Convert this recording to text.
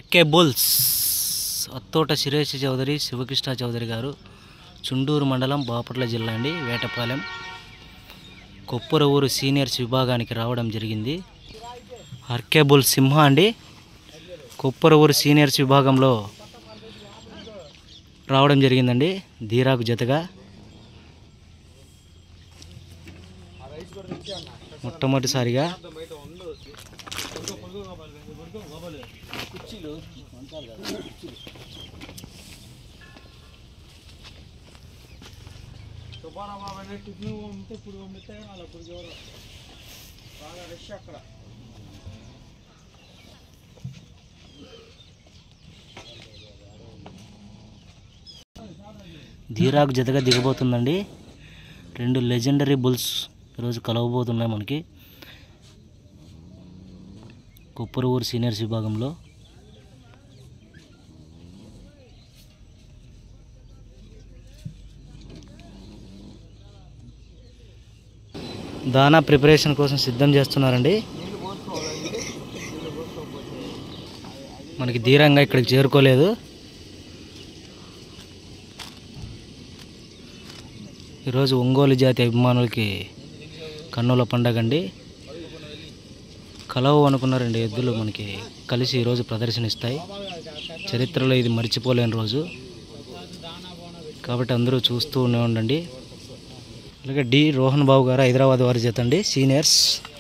RK bulls Athota Suresh Chowdary Sivakrishna Chowdary garu Chunduru మండలం బాపట్ల జిల్లా అండి వేటపాలెం కొప్పురవూరు సీనియర్స్ విభాగానికి రావడం జరిగింది ఆర్కే బుల్ సింహ అండి కొప్పురవూరు సీనియర్స్ విభాగంలో రావడం జరిగిందండి ధీరాకు జతగా మొట్టమొదటిసారిగా ధీరాకు జతగా దిగబోతుందండి రెండు లెజెండరీ బుల్స్ ఈరోజు కలవబోతున్నాయి మనకి కుప్పరూరు సీనియర్స్ విభాగంలో దానా ప్రిపరేషన్ కోసం సిద్ధం చేస్తున్నారండి మనకి ధీరంగా ఇక్కడికి చేరుకోలేదు ఈరోజు ఒంగోలు జాతి అభిమానులకి కన్నుల పండగ అండి కలవు అనుకున్న రెండు ఎద్దులు మనకి కలిసి ఈరోజు ప్రదర్శన ఇస్తాయి చరిత్రలో ఇది మర్చిపోలేని రోజు కాబట్టి అందరూ చూస్తూ ఉండండి అలాగే డి రోహన్ బాబు గారు హైదరాబాద్ వారి చేతండి సీనియర్స్